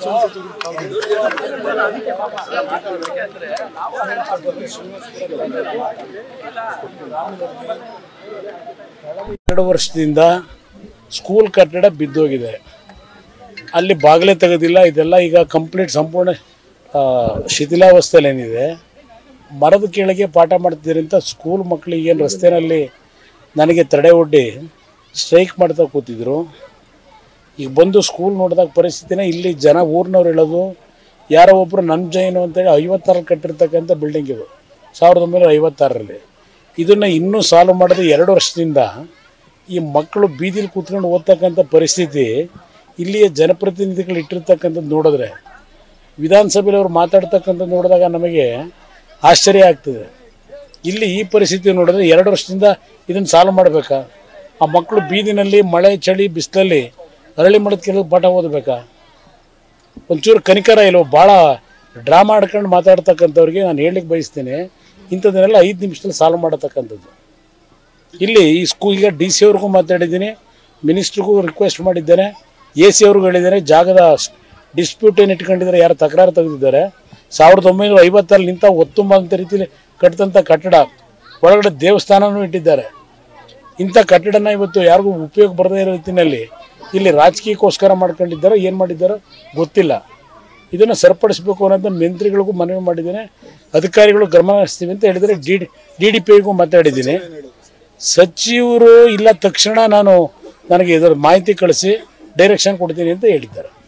ಎರಡು ವರ್ಷದಿಂದ ಸ್ಕೂಲ್ ಕಟ್ಟಡ ಬಿದ್ದೋಗಿದೆ ಅಲ್ಲಿ ಬಾಗಿಲೇ ತೆಗೆದಿಲ್ಲ ಇದೆಲ್ಲ ಈಗ ಕಂಪ್ಲೀಟ್ ಸಂಪೂರ್ಣ ಆ, ಶಿಥಿಲಾವಸ್ಥೆಯಲ್ಲಿ ಏನಿದೆ ಮರದ ಕೆಳಗೆ ಪಾಠ ಮಾಡ್ತಿದ್ದೀರಿ ಅಂತ ಸ್ಕೂಲ್ ಮಕ್ಕಳಿಗೆ ಏನು ರಸ್ತೆಯಲ್ಲಿ ನನಗೆ ತಡೆ ಒಡ್ಡಿ ಸ್ಟ್ರೈಕ್ ಮಾಡ್ತಾ ಕೂತಿದ್ರು ಈಗ ಬಂದು ಸ್ಕೂಲ್ ನೋಡಿದಾಗ ಪರಿಸ್ಥಿತಿನೇ ಇಲ್ಲಿ ಜನ ಊರಿನವ್ರು ಹೇಳೋದು ಯಾರೋ ಒಬ್ಬರು ನನ್ನ ಜೈನು ಅಂತೇಳಿ ಐವತ್ತಾರಲ್ಲಿ ಕಟ್ಟಿರ್ತಕ್ಕಂಥ ಬಿಲ್ಡಿಂಗ್ ಇದು ಸಾವಿರದ ಒಂಬೈನೂರ ಐವತ್ತಾರರಲ್ಲಿ ಇದನ್ನು ಇನ್ನೂ ಸಾಲ್ವ್ ಮಾಡೋದು ಎರಡು ವರ್ಷದಿಂದ ಈ ಮಕ್ಕಳು ಬೀದಿಲಿ ಕೂತ್ಕೊಂಡು ಓದ್ತಕ್ಕಂಥ ಪರಿಸ್ಥಿತಿ ಇಲ್ಲಿಯ ಜನಪ್ರತಿನಿಧಿಗಳು ಇಟ್ಟಿರ್ತಕ್ಕಂಥದ್ದು ನೋಡಿದ್ರೆ ವಿಧಾನಸಭೆಯಲ್ಲಿ ಅವ್ರು ಮಾತಾಡ್ತಕ್ಕಂಥದ್ದು ನೋಡಿದಾಗ ನಮಗೆ ಆಶ್ಚರ್ಯ ಆಗ್ತದೆ ಇಲ್ಲಿ ಈ ಪರಿಸ್ಥಿತಿ ನೋಡಿದ್ರೆ ಎರಡು ವರ್ಷದಿಂದ ಇದನ್ನು ಸಾಲ್ವ್ ಮಾಡಬೇಕಾ ಆ ಮಕ್ಕಳು ಬೀದಿನಲ್ಲಿ ಮಳೆ ಚಳಿ ಬಿಸಿಲಲ್ಲಿ ಅರಳಿ ಮರದ ಕೆಲವು ಪಾಠ ಓದಬೇಕಾ ಒಂಚೂರು ಕನಿಕರ ಇಲ್ವೋ ಭಾಳ ಡ್ರಾಮಾ ಆಡ್ಕೊಂಡು ಮಾತಾಡ್ತಕ್ಕಂಥವ್ರಿಗೆ ನಾನು ಹೇಳಲಿಕ್ಕೆ ಬಯಸ್ತೇನೆ ಇಂಥದ್ದನ್ನೆಲ್ಲ ಐದು ನಿಮಿಷದಲ್ಲಿ ಸಾಲ್ವ್ ಮಾಡತಕ್ಕಂಥದ್ದು ಇಲ್ಲಿ ಈ ಸ್ಕೂ ಈಗ ಡಿ ಸಿ ಅವ್ರಿಗೂ ಮಾತಾಡಿದ್ದೀನಿ ಮಿನಿಸ್ಟ್ರಿಗೂ ರಿಕ್ವೆಸ್ಟ್ ಮಾಡಿದ್ದೇನೆ ಎ ಸಿ ಅವ್ರಿಗೂ ಹೇಳಿದ್ದೇನೆ ಜಾಗದ ಡಿಸ್ಪ್ಯೂಟ್ ಏನು ಇಟ್ಕೊಂಡಿದ್ದಾರೆ ಯಾರು ತಕರಾರು ತೆಗೆದಿದ್ದಾರೆ ಸಾವಿರದ ಒಂಬೈನೂರ ಐವತ್ತರಲ್ಲಿ ನಿಂತ ಒತ್ತುಂಬ ಅಂತ ರೀತಿಯಲ್ಲಿ ಕಟ್ಟಿದಂಥ ಕಟ್ಟಡ ಒಳಗಡೆ ದೇವಸ್ಥಾನನೂ ಇಟ್ಟಿದ್ದಾರೆ ಇಂಥ ಕಟ್ಟಡನ ಇವತ್ತು ಯಾರಿಗೂ ಉಪಯೋಗ ಬರದೇ ಇರೋ ರೀತಿಯಲ್ಲಿ ಇಲ್ಲಿ ರಾಜಕೀಯಕ್ಕೋಸ್ಕರ ಮಾಡ್ಕೊಂಡಿದ್ದಾರೋ ಏನು ಮಾಡಿದ್ದಾರೋ ಗೊತ್ತಿಲ್ಲ ಇದನ್ನು ಸರಿಪಡಿಸಬೇಕು ಅನ್ನೋದನ್ನ ಮಂತ್ರಿಗಳಿಗೂ ಮನವಿ ಮಾಡಿದ್ದೇನೆ ಅಧಿಕಾರಿಗಳು ಗಮನ ಹರಿಸ್ತೀವಿ ಅಂತ ಹೇಳಿದರೆ ಡಿ ಡಿ ಡಿ ಪಿ ಐಗೂ ಮಾತಾಡಿದ್ದೀನಿ ಸಚಿವರು ಇಲ್ಲ ತಕ್ಷಣ ನಾನು ನನಗೆ ಇದರ ಮಾಹಿತಿ ಕಳಿಸಿ ಡೈರೆಕ್ಷನ್ ಕೊಡ್ತೀನಿ ಅಂತ ಹೇಳಿದ್ದಾರೆ